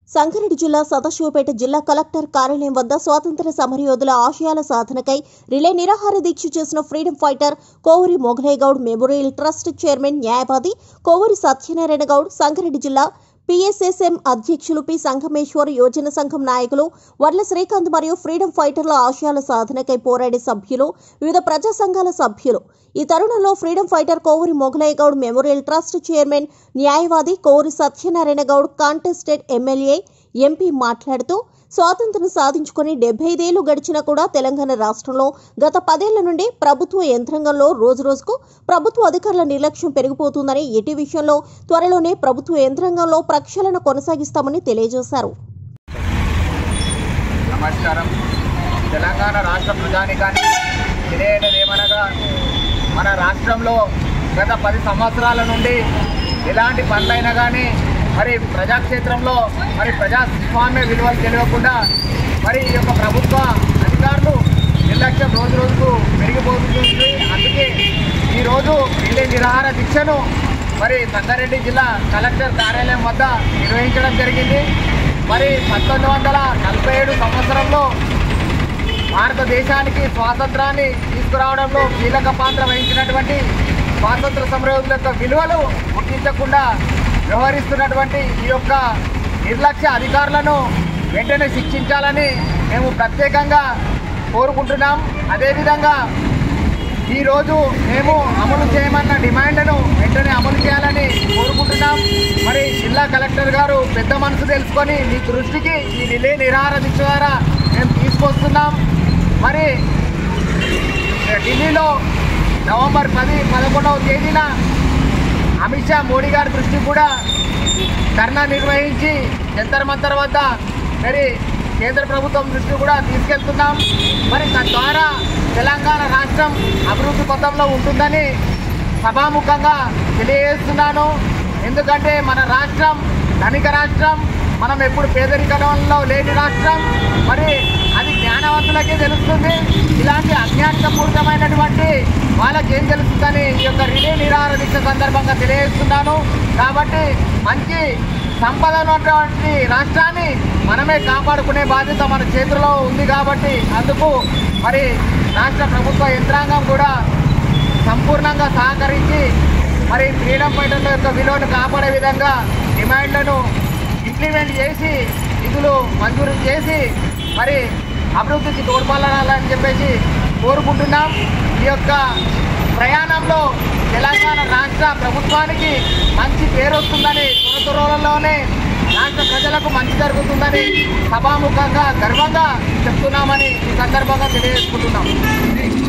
సంగారెడ్డి జిల్లా సదాశివపేట జిల్లా కలెక్టర్ కార్యాలయం వద్ద స్వాతంత్ర సమరయోధుల ఆశయాల సాధనకై రిలే నిరాహార దీక్ష చేసిన freedom fighter Kovuri Mogalaiah Goud memorial trust chairman న్యాయవాది కోవూరి సత్యనారాయణ గౌడ్ సంగారెడ్డి జిల్లా పిఎస్ఎస్ఎం అధ్యక్షులు పి సంగమేశ్వర్ యోజన సంఘం నాయకులు వర్ల శ్రీకాంత్ మరియు ఫ్రీడమ్ ఫైటర్ల ఆశయాల సాధనకై పోరాడే సభ్యులు వివిధ ప్రజా సంఘాల సభ్యులు ఈ తరుణంలో freedom fighter Kovuri Mogalaiah Goud memorial trust chairman న్యాయవాది Kovuri Satyanarayana Goud contested MLA MP మాట్లాడుతూ స్వాతంత్రం సాధించుకుని డెబ్బై ఐదేళ్లు గడిచినా కూడా తెలంగాణ రాష్ట్రంలో గత పదేళ్ల నుండి ప్రభుత్వ యంత్రాంగంలో రోజురోజుకు ప్రభుత్వ అధికారుల నిర్లక్ష్యం పెరిగిపోతుందని ఎట్టి విషయంలో త్వరలోనే ప్రభుత్వ యంత్రాంగంలో ప్రక్షాళన కొనసాగిస్తామని తెలియజేశారు నమస్కారం తెలంగాణ రాష్ట్ర ప్రజానికానికి తెలియనిది ఏమనగా మన రాష్ట్రంలో గత పది సంవత్సరాల నుండి ఎలాంటి పనులైనా కానీ మరి ప్రజాక్షేత్రంలో మరి ప్రజాస్వామ్య విలువలు తెలియకుండా మరి ఈ యొక్క ప్రభుత్వ అధికారులు నిర్లక్ష్యం రోజు రోజుకు పెరిగిపోతుంది అందుకే ఈరోజు రిలే నిరాహార దీక్షను మరి సంగారెడ్డి జిల్లా కలెక్టర్ కార్యాలయం వద్ద నిర్వహించడం జరిగింది మరి పంతొమ్మిది వందల నలభై ఏడు సంవత్సరంలో భారతదేశానికి స్వాతంత్రాన్ని తీసుకురావడంలో కీలక పాత్ర వహించినటువంటి స్వాతంత్ర సమరయోధుల యొక్క విలువలు గుర్తించకుండా వ్యవహరిస్తున్నటువంటి ఈ యొక్క నిర్లక్ష్య అధికారులను వెంటనే శిక్షించాలని మేము ప్రత్యేకంగా కోరుకుంటున్నాం అదేవిధంగా ఈరోజు మేము అమలు చేయమన్న డిమాండ్ను వెంటనే అమలు చేయాలని కోరుకుంటున్నాం మరి జిల్లా కలెక్టర్ గారు పెద్ద మనసు తెలుసుకొని మీ దృష్టికి ఈ రిలే నిరాహార దీక్ష ద్వారా మేము తీసుకొస్తున్నాం మరి ఢిల్లీలో నవంబర్ పది పదకొండవ తేదీన అమిత్ షా మోడీ గారి దృష్టికి కూడా ధర్నా నిర్వహించి జంతర్ మంతర్ వద్ద మరి కేంద్ర ప్రభుత్వం దృష్టి కూడా తీసుకెళ్తున్నాం మరి తద్వారా తెలంగాణ రాష్ట్రం అభివృద్ధి పథంలో ఉంటుందని సభాముఖంగా తెలియజేస్తున్నాను ఎందుకంటే మన రాష్ట్రం ధనిక రాష్ట్రం మనం ఎప్పుడు పేదరికంలో లేని రాష్ట్రం మరి అది జ్ఞానవంతులకే తెలుస్తుంది ఇలాంటి అజ్ఞానపూరితమైనటువంటి వాళ్ళకి ఏం తెలుస్తుందని ఈ యొక్క రిలే నిరాహార దీక్ష సందర్భంగా తెలియజేస్తున్నాను కాబట్టి మంచి సంపద ఉన్నటువంటి రాష్ట్రాన్ని మనమే కాపాడుకునే బాధ్యత మన చేతిలో ఉంది కాబట్టి అందుకు మరి రాష్ట్ర ప్రభుత్వ యంత్రాంగం కూడా సంపూర్ణంగా సహకరించి మరి ఫ్రీడమ్ ఫైటర్ల యొక్క విలువను కాపాడే విధంగా డిమాండ్లను ఇంప్లిమెంట్ చేసి నిధులు మంజూరు చేసి మరి అభివృద్ధికి తోడ్పడాలని చెప్పేసి కోరుకుంటున్నాం ఈ యొక్క ప్రయాణంలో తెలంగాణ రాష్ట్ర ప్రభుత్వానికి మంచి పేరు వస్తుందని త్వర త్వరలోనే రాష్ట్ర ప్రజలకు మంచి జరుగుతుందని సభాముఖంగా గర్వంగా చెప్తున్నామని ఈ సందర్భంగా తెలియజేసుకుంటున్నాం